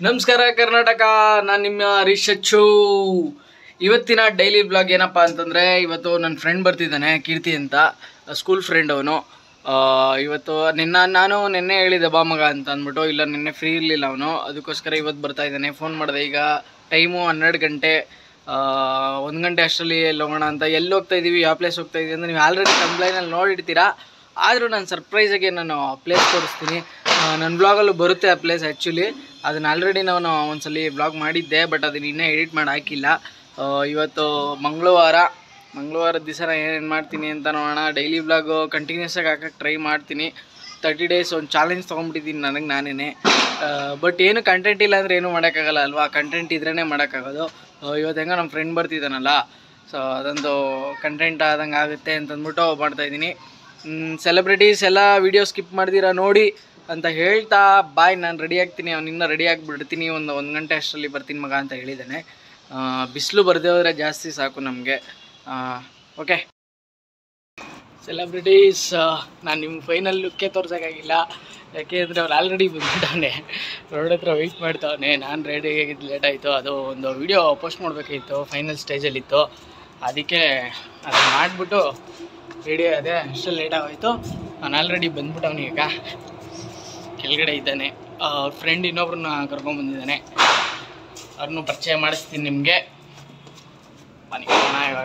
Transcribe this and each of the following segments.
ನಮಸ್ಕಾರ ಕರ್ನಾಟಕ ನಾನು ನಿಮ್ಮ ಹರೀಶ್ ಅಚ್ಚು ಇವತ್ತಿನ ಡೈಲಿ ಬ್ಲಾಗ್ ಏನಪ್ಪ ಅಂತಂದರೆ ಇವತ್ತು ನನ್ನ ಫ್ರೆಂಡ್ ಬರ್ತಿದ್ದಾನೆ ಕೀರ್ತಿ ಅಂತ ಸ್ಕೂಲ್ ಫ್ರೆಂಡ್ ಅವನು ಇವತ್ತು ನಿನ್ನ ನಾನು ನಿನ್ನೆ ಹೇಳಿದೆ ಬಾ ಮಗ ಅಂತ ಅಂದ್ಬಿಟ್ಟು ಇಲ್ಲ ನಿನ್ನೆ ಫ್ರೀ ಇರಲಿಲ್ಲ ಅವನು ಅದಕ್ಕೋಸ್ಕರ ಇವತ್ತು ಬರ್ತಾ ಇದ್ದಾನೆ ಫೋನ್ ಮಾಡಿದೆ ಈಗ ಟೈಮು ಹನ್ನೆರಡು ಗಂಟೆ ಒಂದು ಗಂಟೆ ಅಷ್ಟರಲ್ಲಿ ಎಲ್ಲಿ ಹೋಗೋಣ ಅಂತ ಎಲ್ಲಿ ಹೋಗ್ತಾ ಇದ್ದೀವಿ ಯಾವ ಪ್ಲೇಸ್ ಹೋಗ್ತಾ ಇದ್ದೀವಿ ಅಂತ ನೀವು ಆಲ್ರೆಡಿ ಕಂಪ್ಲೈನಲ್ಲಿ ನೋಡಿರ್ತೀರಾ ಆದರೂ ನಾನು ಸರ್ಪ್ರೈಸಾಗಿ ನಾನು ಪ್ಲೇಸ್ ತೋರಿಸ್ತೀನಿ ನನ್ನ ಬ್ಲಾಗಲ್ಲೂ ಬರುತ್ತೆ ಆ ಪ್ಲೇಸ್ ಆ್ಯಕ್ಚುಲಿ ಅದನ್ನ ಆಲ್ರೆಡಿ ನಾನು ಒಂದ್ಸಲಿ ಬ್ಲಾಗ್ ಮಾಡಿದ್ದೆ ಬಟ್ ಅದನ್ನ ಇನ್ನೂ ಎಡಿಟ್ ಮಾಡಿ ಹಾಕಿಲ್ಲ ಆ, ಇವತ್ತು ಮಂಗಳವಾರ ಮಂಗಳವಾರದ ದಿವಸ ನಾನು ಏನೇನು ಮಾಡ್ತೀನಿ ಅಂತ ನೋಡೋಣ ಡೈಲಿ ಬ್ಲಾಗು ಕಂಟಿನ್ಯೂಸ್ ಆಗಿ ಹಾಕಕ್ಕೆ ಟ್ರೈ ಮಾಡ್ತೀನಿ ತರ್ಟಿ ಡೇಸ್ ಒಂದು ಚಾಲೆಂಜ್ ತೊಗೊಂಬಿಟ್ಟಿದ್ದೀನಿ ನನಗೆ ನಾನೇ ಬಟ್ ಏನು ಕಂಟೆಂಟ್ ಇಲ್ಲ ಅಂದರೆ ಏನೂ ಮಾಡೋಕ್ಕಾಗಲ್ಲ ಅಲ್ವಾ ಕಂಟೆಂಟ್ ಇದ್ರೇ ಮಾಡೋಕ್ಕಾಗೋದು ಆ, ಇವತ್ತು ಹೆಂಗೋ ನಮ್ಮ ಫ್ರೆಂಡ್ ಬರ್ತಿದ್ದಾನಲ್ಲ ಸೊ ಅದೊಂದು ಕಂಟೆಂಟ್ ಆದಂಗೆ ಆಗುತ್ತೆ ಅಂತಂದ್ಬಿಟ್ಟು ಮಾಡ್ತಾಯಿದ್ದೀನಿ ಸೆಲೆಬ್ರಿಟೀಸ್ ಎಲ್ಲ ವೀಡಿಯೋ ಸ್ಕಿಪ್ ಮಾಡ್ದಿರಾ ನೋಡಿ ಅಂತ ಹೇಳ್ತಾ ಬಾಯ್ ನಾನು ರೆಡಿ ಆಗ್ತೀನಿ ಅವ್ನು ಇನ್ನೂ ರೆಡಿ ಆಗಿಬಿಡ್ತೀನಿ ಒಂದು ಒಂದು ಗಂಟೆ ಅಷ್ಟರಲ್ಲಿ ಬರ್ತೀನಿ ಮಗ ಅಂತ ಹೇಳಿದ್ದಾನೆ ಬಿಸಿಲು ಬರದೇ ಹೋದರೆ ಜಾಸ್ತಿ ಸಾಕು ನಮಗೆ ಓಕೆ ಸೆಲೆಬ್ರಿಟೀಸ್ ನಾನು ನಿಮ್ಗೆ ಫೈನಲ್ ಲುಕ್ಕೇ ತೋರ್ಸೋಕ್ಕಾಗಿಲ್ಲ ಯಾಕೆ ಅಂದರೆ ಅವ್ರು ಆಲ್ರೆಡಿ ಬಂದ್ಬಿಟ್ಟವನೆ ರೋಡ್ ಹತ್ರ ವೆಯ್ಟ್ ಮಾಡ್ತಾವನೆ ನಾನು ರೆಡಿ ಆಗಿದ್ದು ಲೇಟ್ ಆಯಿತು ಅದು ಒಂದು ವಿಡಿಯೋ ಪೋಸ್ಟ್ ಮಾಡಬೇಕಾಗಿತ್ತು ಫೈನಲ್ ಸ್ಟೇಜಲ್ಲಿತ್ತು ಅದಕ್ಕೆ ಅದನ್ನು ಮಾಡಿಬಿಟ್ಟು ರೆಡಿ ಅದೇ ಅಷ್ಟು ಲೇಟ್ ಆಗೋಯ್ತು ನಾನು ಆಲ್ರೆಡಿ ಬಂದ್ಬಿಟ್ಟವನು ಈಗ ಕೆಳಗಡೆ ಇದ್ದಾನೆ ಅವ್ರ ಫ್ರೆಂಡ್ ಇನ್ನೊಬ್ರನ್ನ ಕರ್ಕೊಂಬಂದಿದ್ದಾನೆ ಅವ್ರನ್ನೂ ಪರಿಚಯ ಮಾಡಿಸ್ತೀನಿ ನಿಮಗೆ ಬನ್ನಿ ಹೋಗೋಣ ಇವಾಗ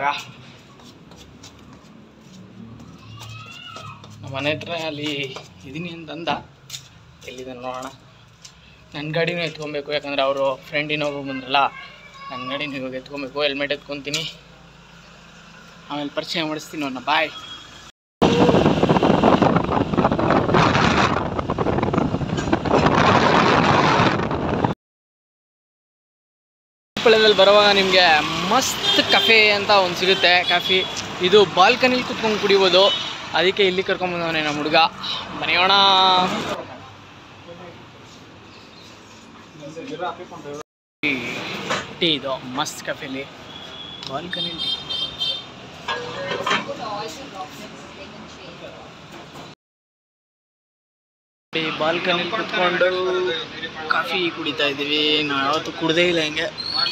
ನಮ್ಮ ಮನೆ ಹತ್ರ ಅಲ್ಲಿ ಇದೀನಿ ಅಂತ ಅಂದ ಎಲ್ಲಿದ್ದಾನೆ ನೋಡೋಣ ನನ್ನ ಗಾಡಿನೂ ಎತ್ಕೊಬೇಕು ಯಾಕಂದರೆ ಅವರು ಫ್ರೆಂಡ್ ಇನ್ನೊಬ್ರು ಬಂದ್ರಲ್ಲ ನನ್ನ ಗಾಡಿನೂ ಇವಾಗ ಎತ್ಕೊಬೇಕು ಹೆಲ್ಮೆಟ್ ಎತ್ಕೊತೀನಿ ಆಮೇಲೆ ಪರಿಚಯ ಮಾಡಿಸ್ತೀನಿ ಅವ್ರನ್ನ ಬಾಯ್ ಪಳ್ಯದಲ್ಲಿ ಬರುವಾಗ ನಿಮಗೆ ಮಸ್ತ್ ಕಫೆ ಅಂತ ಒಂದು ಸಿಗುತ್ತೆ ಕಾಫಿ ಇದು ಬಾಲ್ಕನಿಲಿ ಕುತ್ಕೊಂಡು ಕುಡಿಬೋದು ಅದಕ್ಕೆ ಇಲ್ಲಿ ಕರ್ಕೊಂಬಂದವನೇ ನಮ್ಮ ಹುಡುಗ ಬರೆಯೋಣ ಟೀ ಇದು ಮಸ್ತ್ ಕಫೆಲಿ ಬಾಲ್ಕನಿ ಟೀ ಬಾಲ್ಕನಿ ಕುತ್ಕೊಂಡು ಕಾಫಿ ಕುಡಿತಾ ಇದ್ದೀವಿ ನಾವು ಯಾವತ್ತೂ ಕುಡ್ದೇ ಇಲ್ಲ ಹಿಂಗೆ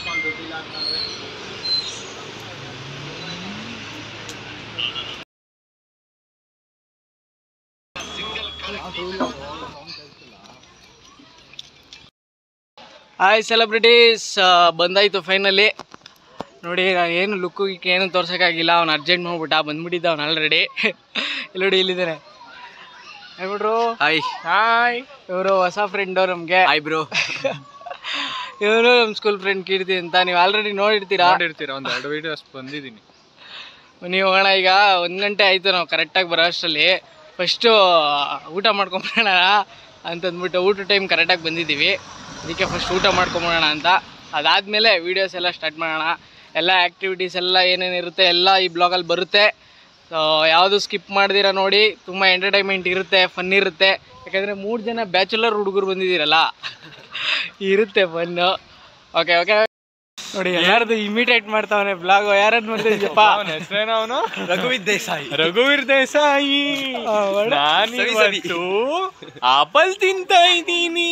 ಹಾಯ್ ಸೆಲೆಬ್ರಿಟೀಸ್ ಬಂದಾಯಿತು ಫೈನಲಿ ನೋಡಿ ನಾನು ಏನು ಲುಕ್ಕು ಗಿಕ್ ಏನು ತೋರ್ಸೋಕ್ಕಾಗಿಲ್ಲ ಅವ್ನು ಅರ್ಜೆಂಟ್ ಮಾಡ್ಬಿಟ್ಟ ಬಂದ್ಬಿಟ್ಟಿದ್ದ ಅವ್ನು ಆಲ್ರೆಡಿ ಇಲ್ಲಿ ನೋಡಿ ಇಲ್ಲಿದ್ದಾನೆ ಹೇಳ್ಬಿಟ್ರು ಹಾಯ್ ಹಾಯ್ ಇವರು ಹೊಸ ಫ್ರೆಂಡು ನಮಗೆ ಹಾಯ್ ಬ್ರೋ ಇವನು ನಮ್ಮ ಸ್ಕೂಲ್ ಫ್ರೆಂಡ್ ಕೀರ್ತಿ ಅಂತ ನೀವು ಆಲ್ರೆಡಿ ನೋಡಿರ್ತೀರಾ ಮಾಡಿರ್ತೀರಾ ಒಂದು ಎರಡು ವಿಡಿಯೋಸ್ ಬಂದಿದ್ದೀನಿ ನೀವು ಹೋಗೋಣ ಈಗ ಒಂದು ಗಂಟೆ ಆಯಿತು ನಾವು ಕರೆಕ್ಟಾಗಿ ಬರೋ ಅಷ್ಟರಲ್ಲಿ ಫಸ್ಟು ಊಟ ಮಾಡ್ಕೊಂಬಿಡೋಣ ಅಂತಂದ್ಬಿಟ್ಟು ಊಟ ಟೈಮ್ ಕರೆಕ್ಟಾಗಿ ಬಂದಿದ್ದೀವಿ ಅದಕ್ಕೆ ಫಸ್ಟ್ ಊಟ ಮಾಡ್ಕೊಂಬಿಡೋಣ ಅಂತ ಅದಾದಮೇಲೆ ವೀಡಿಯೋಸ್ ಎಲ್ಲ ಸ್ಟಾರ್ಟ್ ಮಾಡೋಣ ಎಲ್ಲ ಆ್ಯಕ್ಟಿವಿಟೀಸ್ ಎಲ್ಲ ಏನೇನಿರುತ್ತೆ ಎಲ್ಲ ಈ ಬ್ಲಾಗಲ್ಲಿ ಬರುತ್ತೆ ಸೊ ಯಾವುದು ಸ್ಕಿಪ್ ಮಾಡ್ದಿರ ನೋಡಿ ತುಂಬ ಎಂಟರ್ಟೈನ್ಮೆಂಟ್ ಇರುತ್ತೆ ಫನ್ ಇರುತ್ತೆ ಯಾಕಂದರೆ ಮೂರು ಜನ ಬ್ಯಾಚುಲರ್ ಹುಡುಗರು ಬಂದಿದ್ದೀರಲ್ಲ ಇರುತ್ತೆ ಫನ್ನು ಓಕೆ ಓಕೆ ನೋಡಿ ಯಾರ್ದು ಇಮಿಟೇಟ್ ಮಾಡ್ತಾವನೆ ಬ್ಲಾಗ್ ಯಾರದ್ದು ಮಾಡ್ತಿದ್ಯಪ್ಪ ಅವನ ಹೆಸರೇನು ಅವನು ರಘುವಿದ್ ದೇಸಾಯಿ ರಘುವೀರ್ ದೇಸಾಯಿ ಆ, ಒಳ್ಳೆ- ನಾನಿವತ್ತು ಆಪಲ್ ತಿಂತ ಇದ್ದೀನಿ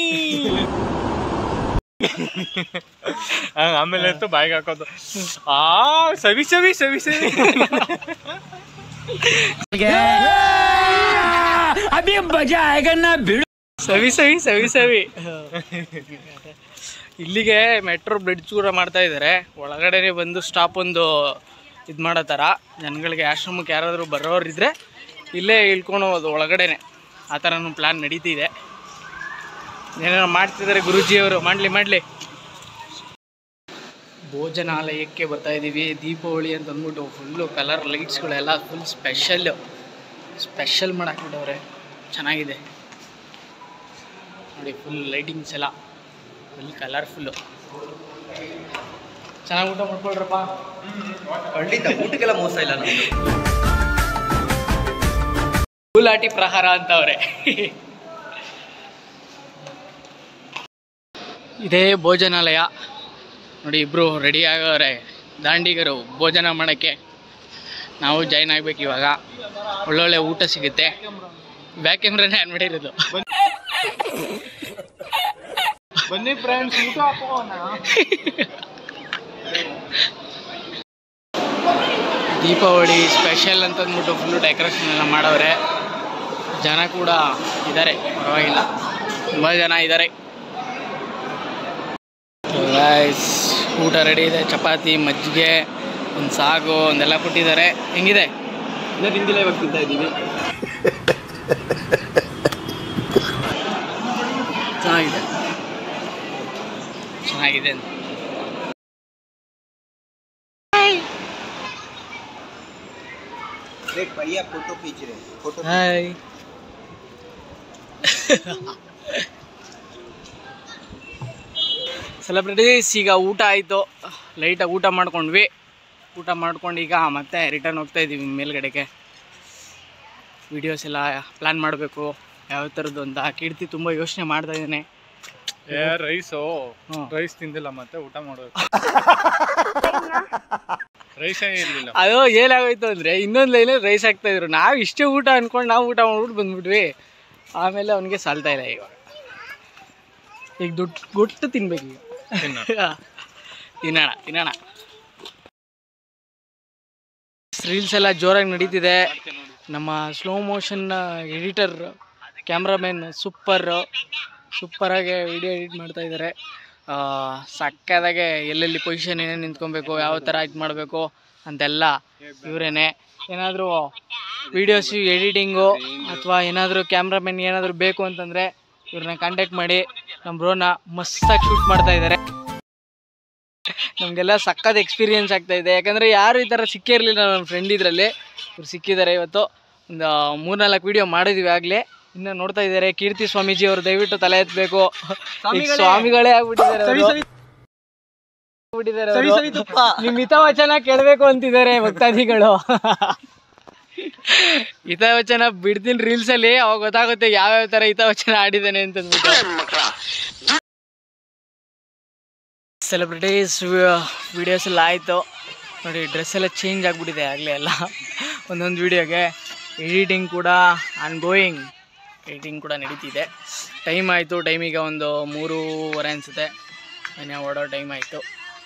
ಹಂಗ್ ಆಮೇಲೆ ಎತ್ತು ಬಾಯಿಗೆ ಹಾಕೋದು ಆ ಸವಿ ಸವಿ ಸವಿ ಸವಿ ಸವಿ ಸವಿ ಸವಿ ಸವಿ ಇಲ್ಲಿಗೆ ಮೆಟ್ರೋ ಬ್ರಿಡ್ಜ್ ಕೂಡ ಮಾಡ್ತಾ ಇದ್ದಾರೆ ಒಳಗಡೆನೆ ಬಂದು ಸ್ಟಾಪ್ ಒಂದು ಇದು ಮಾಡೋ ಥರ ಜನಗಳಿಗೆ ಆಶ್ರಮಕ್ಕೆ ಯಾರಾದರೂ ಬರೋರಿದ್ರೆ ಇಲ್ಲೇ ಇಳ್ಕೊಂಡು ಹೋಗೋದು ಒಳಗಡೆನೆ ಆ ಥರನೂ ಪ್ಲ್ಯಾನ್ ನಡೀತಿದೆ ಏನೇನೋ ಮಾಡ್ತಿದ್ದಾರೆ ಗುರೂಜಿಯವರು ಮಾಡಲಿ ಮಾಡಲಿ ಭೋಜನಾಲಯಕ್ಕೆ ಬರ್ತಾ ಇದ್ದೀವಿ ದೀಪಾವಳಿ ಅಂತ ಅಂದ್ಬಿಟ್ಟು ಫುಲ್ಲು ಕಲರ್ ಲೈಟ್ಸ್ಗಳೆಲ್ಲ ಫುಲ್ ಸ್ಪೆಷಲ್ಲು ಸ್ಪೆಷಲ್ ಮಾಡಾಕ್ಬಿಟ್ಟವ್ರೆ ಚೆನ್ನಾಗಿದೆ ನೋಡಿ ಫುಲ್ ಲೈಟಿಂಗ್ಸ್ ಎಲ್ಲ ಫುಲ್ ಕಲರ್ಫುಲ್ಲು ಚೆನ್ನಾಗಿ ಊಟ ಮಾಡ್ಕೊಳ್ರಪ್ಪ ಖಂಡಿತ ಊಟಕ್ಕೆಲ್ಲ ಮೋಸ ಇಲ್ಲ ನಮ್ದು ಗೂಲಾಟಿ ಪ್ರಹಾರ ಅಂತವ್ರೆ ಇದೇ ಭೋಜನಾಲಯ ನೋಡಿ ಇಬ್ಬರು ರೆಡಿ ಆಗವ್ರೆ ದಾಂಡಿಗರು ಭೋಜನ ಮಾಡೋಕ್ಕೆ ನಾವು ಜಾಯ್ನ್ ಆಗ್ಬೇಕು ಇವಾಗ ಒಳ್ಳೊಳ್ಳೆ ಊಟ ಸಿಗುತ್ತೆ ಬ್ಯಾಕ್ ಕ್ಯಾಮ್ರಾನೇ ಆನ್ ಮಾಡಿರೋದು ಬನ್ನಿ ಫ್ರೆಂಡ್ಸ್ ಊಟ ಹಾಕೋಣ ದೀಪಾವಳಿ ಸ್ಪೆಷಲ್ ಅಂತ ಅಂದ್ಬಿಟ್ಟು ಫುಲ್ಲು ಡೆಕೋರೇಷನ್ ಎಲ್ಲ ಮಾಡವ್ರೆ ಜನ ಕೂಡ ಇದ್ದಾರೆ ಪರವಾಗಿಲ್ಲ ತುಂಬ ಜನ ಇದ್ದಾರೆ ಗೈಸ್ ಊಟ ರೆಡಿ ಇದೆ ಚಪಾತಿ ಮಜ್ಜಿಗೆ ಒಂದು ಸಾಗು ಒಂದೆಲ್ಲ ಕೊಟ್ಟಿದ್ದಾರೆ ಹೆಂಗಿದೆ ಇನ್ನೂ ತಿಂದಿಲ್ಲ ಇವಾಗ ತಿಂತಾ ಇದ್ದೀವಿ ಚೆನ್ನಾಗಿದೆ ಚೆನ್ನಾಗಿದೆ ಅಂತ ಭಯ್ಯ ಫೋಟೋ ಖೀಚ್ ರೇ ಫೋಟೋ ಹಾಯ್ ಸೆಲೆಬ್ರಿಟೀಸ್ ಈಗ ಊಟ ಆಯಿತು ಲೈಟಾಗಿ ಊಟ ಮಾಡ್ಕೊಂಡ್ವಿ ಊಟ ಮಾಡ್ಕೊಂಡು ಈಗ ಮತ್ತೆ ರಿಟರ್ನ್ ಹೋಗ್ತಾ ಇದ್ದೀವಿ ಮೇಲ್ಗಡೆಗೆ ವಿಡಿಯೋಸ್ ಎಲ್ಲ ಪ್ಲ್ಯಾನ್ ಮಾಡಬೇಕು ಯಾವ ಥರದ್ದು ಅಂತ ಕೀರ್ತಿ ತುಂಬ ಯೋಚನೆ ಮಾಡ್ತಾ ಇದ್ದಾನೆ ಏ ರೈಸು ಹ್ಮ್. ರೈಸ್ ತಿಂದಿಲ್ಲ ಮತ್ತೆ ಊಟ ಮಾಡಬೇಕು ರೈಸೇ ಇರ್ಲಿಲ್ಲ ಅದು ಏನಾಗೋಯ್ತು ಅಂದರೆ ಇನ್ನೊಂದು ಲೈನಲ್ಲಿ ರೈಸ್ ಹಾಕ್ತಾಯಿದ್ರು ನಾವು ಇಷ್ಟೇ ಊಟ ಅಂದ್ಕೊಂಡು ನಾವು ಊಟ ಮಾಡ್ಬಿಟ್ಟು ಬಂದ್ಬಿಟ್ವಿ ಆಮೇಲೆ ಅವನಿಗೆ ಸಾಲ್ತಾ ಇಲ್ಲ ಇವಾಗ ಈಗ ದುಡ್ಡು ಗುಟ್ಟು ತಿನ್ಬೇಕು ಈಗ ತಿನ್ನ ತಿನ್ನೋಣ ತಿನ್ನೋಣ ರೀಲ್ಸ್ ಎಲ್ಲ ಜೋರಾಗಿ ನಡೀತಿದೆ ನಮ್ಮ slow motion editor cameraman super ಸೂಪರಾಗಿ ವಿಡಿಯೋ ಎಡಿಟ್ ಮಾಡ್ತಾ ಇದ್ದಾರೆ ಸಕ್ಕದಾಗೆ ಎಲ್ಲೆಲ್ಲಿ ಪೊಸಿಷನ್ ಏನೇನು ನಿಂತ್ಕೊಬೇಕು ಯಾವ ಥರ ಇದು ಮಾಡಬೇಕು ಅಂತೆಲ್ಲ ಇವರೇನೆ ಏನಾದರೂ ವೀಡಿಯೋಸ್ ಎಡಿಟಿಂಗು ಅಥವಾ ಏನಾದರೂ ಕ್ಯಾಮ್ರಾಮನ್ ಏನಾದರೂ ಬೇಕು ಅಂತಂದರೆ ಇವ್ರನ್ನ ಕಾಂಟ್ಯಾಕ್ಟ್ ಮಾಡಿ ನಮ್ಮ ಬ್ರೋನ ಮಸ್ತಾಗಿ ಶೂಟ್ ಮಾಡ್ತಾ ಇದ್ದಾರೆ ನಮಗೆಲ್ಲ ಸಕ್ಕತ್ ಎಕ್ಸ್ಪೀರಿಯನ್ಸ್ ಆಗ್ತಾ ಇದೆ ಯಾಕಂದರೆ ಯಾರು ಈ ಥರ ಸಿಕ್ಕೇ ಇರಲಿಲ್ಲ ನನ್ನ ಫ್ರೆಂಡ್ ಇದರಲ್ಲಿ ಇವ್ರು ಸಿಕ್ಕಿದ್ದಾರೆ ಇವತ್ತು ಒಂದು ಮೂರ್ನಾಲ್ಕು ವಿಡಿಯೋ ಮಾಡಿದ್ವಿ ಆಗಲೇ ಇನ್ನು ನೋಡ್ತಾ ಇದ್ದಾರೆ ಕೀರ್ತಿ ಸ್ವಾಮೀಜಿ ಅವರು ದಯವಿಟ್ಟು ತಲೆ ಎತ್ತಬೇಕು ಸ್ವಾಮಿಗಳೇ ಆಗ್ಬಿಟ್ಟಿದ್ದಾರೆ ಅವ್ರು. ಆಗ್ಬಿಟ್ಟಿದ್ದಾರೆ ಅವ್ರು. ನಿಮ್ ಹಿತವಚನ ಕೇಳಬೇಕು ಅಂತಿದ್ದಾರೆ ಭಕ್ತಾದಿಗಳು ಹಿತವಚನ ಬಿಡ್ತೀನಿ ರೀಲ್ಸ್ ಅಲ್ಲಿ ಅವಾಗ ಗೊತ್ತಾಗುತ್ತೆ ಯಾವ್ಯಾವ ತರ ಹಿತವಚನ ಆಡಿದ್ದಾನೆ ಅಂತ ಅಂದ್ಬಿಟ್ಟು ಸೆಲೆಬ್ರಿಟೀಸ್ ವಿಡಿಯೋಸ್ ಎಲ್ಲ ಆಯಿತು ನೋಡಿ ಡ್ರೆಸ್ ಎಲ್ಲ ಚೇಂಜ್ ಆಗಿಬಿಟ್ಟಿದೆ ಆಗಲೇ ಎಲ್ಲ ಒಂದೊಂದು ವಿಡಿಯೋಗೆ ಎಡಿಟಿಂಗ್ ಕೂಡ ಆನ್ ಗೋಯಿಂಗ್ ಎಡಿಟಿಂಗ್ ಕೂಡ ನಡೀತಿದೆ ಟೈಮ್ ಆಯಿತು ಟೈಮಿಗೆ ಒಂದು ಮೂರುವರೆ ಅನಿಸುತ್ತೆ ಮನೆ ಓಡೋ ಟೈಮ್ ಆಯಿತು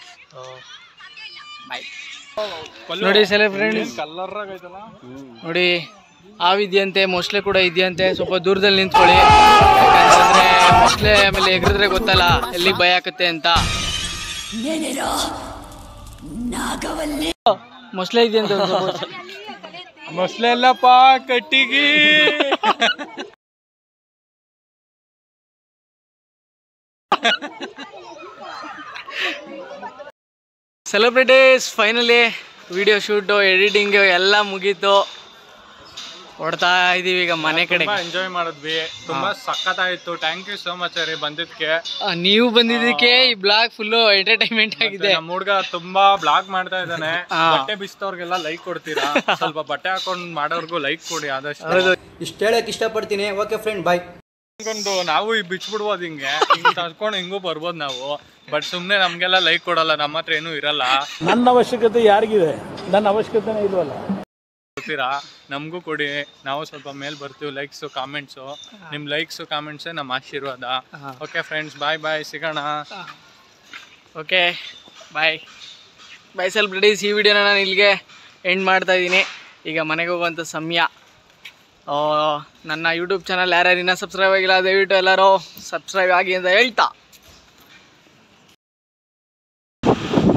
ಬಾಯ್ ನೋಡಿ ಸೆಲೆಬ್ರಿಟಿ ಕಲ್ಲರ್ ಆಗೈತಲ್ಲ ನೋಡಿ ಹಾವಿದ್ಯಂತೆ ಮೊಸಳೆ ಕೂಡ ಇದೆಯಂತೆ ಸ್ವಲ್ಪ ದೂರದಲ್ಲಿ ನಿಂತ್ಕೊಳ್ಳಿ ಯಾಕಂತಂದ್ರೆ ಮೊಸಳೆ ಆಮೇಲೆ ಎಗರಿದ್ರೆ ಗೊತ್ತಲ್ಲ ಎಲ್ಲಿಗೆ ಭಯ ಆಗುತ್ತೆ ಅಂತ ಮೊಸಳೆ ಇದೆಯಂತೆ ಒಂದ್ ಸ್ವಲ್ಪ. ಮೊಸಳೆ ಎಲ್ಲಪ್ಪ ಕಟ್ಟಿಗಿ celebrities finally video shoot editing ಎಲ್ಲ ಮುಗೀತು ಹೊಡ್ತಾ ಇದೀವಿ ಈಗ ಮನೆ ಕಡೆ ತುಂಬಾ ಎಂಜಾಯ್ ಮಾಡಿದ್ವಿ ತುಂಬಾ ಸಖತ್ತಾಯ್ತು ಥ್ಯಾಂಕ್ ಯು ಸೋ ಮಚ್ ರೀ ಬಂದಿದ್ಕೆ ನೀವು ಬಂದಿದ್ದಕ್ಕೆ ಈ ಬ್ಲಾಗ್ ಫುಲ್ಲು ಎಂಟರ್ಟೈನ್ಮೆಂಟ್ ಆಗಿದೆ ನಮ್ಮ ಹುಡ್ಗ ತುಂಬಾ ಬ್ಲಾಗ್ ಮಾಡ್ತಾ ಇದ್ದಾನೆ ಹಾ. ಬಟ್ಟೆ ಬಿಸ್ತವ್ರಿಗೆಲ್ಲ ಲೈಕ್ ಕೊಡ್ತೀರಾ ಸ್ವಲ್ಪ ಬಟ್ಟೆ ಹಾಕೊಂಡ್ ಮಾಡೋರ್ಗು ಲೈಕ್ ಕೊಡಿ ಆದಷ್ಟು ಹೌದು ಇಷ್ಟು ಹೇಳಕ್ ಇಷ್ಟಪಡ್ತೀನಿ ಓಕೆ ಫ್ರೆಂಡ್ ಬಾಯ್ ಅನ್ಕೊಂಡು ನಾವು ಈಗ ಬಿಚ್ಬಿಡ್ಬೋದು ಹಿಂಗೆ ಹಿಂಗ್ ತರ್ಕೊಂಡು ಹಿಂಗೂ ಬರ್ಬೋದು ನಾವು ಬಟ್ ಸುಮ್ನೆ ನಮ್ಗೆಲ್ಲ ಲೈಕ್ ಕೊಡಲ್ಲ ನಮ್ಮ ಹತ್ರ ಏನೂ ಇರಲ್ಲ ನನ್ನ ಅವಶ್ಯಕತೆ ಯಾರಿಗಿದೆ ನನ್ನ ಅವಶ್ಯಕತೆನೇ ಇಲ್ವಲ್ಲ ಗೊತ್ತೀರಾ ನಮಗೂ ಕೊಡಿ ನಾವು ಸ್ವಲ್ಪ ಮೇಲ್ ಬರ್ತೀವಿ ಲೈಕ್ಸು ಕಾಮೆಂಟ್ಸು ನಿಮ್ಮ ಲೈಕ್ಸು ಕಾಮೆಂಟ್ಸೇ ನಮ್ಮ ಆಶೀರ್ವಾದ ಹಾ. ಓಕೆ ಫ್ರೆಂಡ್ಸ್ ಬಾಯ್ ಬಾಯ್ ಸಿಗೋಣ ಓಕೆ ಬಾಯ್ ಬಾಯ್ ಸೆಲೆಬ್ರಿಟೀಸ್ ಈ ವಿಡಿಯೋನ ನಾನು ಇಲ್ಲಿಗೆ ಎಂಡ್ ಮಾಡ್ತಾ ಇದ್ದೀನಿ ಈಗ ಮನೆಗೆ ಹೋಗುವಂಥ ಸಮಯ ಆ, ನನ್ನ ಯೂಟ್ಯೂಬ್ ಚಾನಲ್ ಯಾರ್ಯಾರು ಇನ್ನೂ ಸಬ್ಸ್ಕ್ರೈಬ್ ಆಗಿಲ್ಲ ದಯವಿಟ್ಟು ಎಲ್ಲರೂ ಸಬ್ಸ್ಕ್ರೈಬ್ ಆಗಿ ಅಂತ ಹೇಳ್ತಾ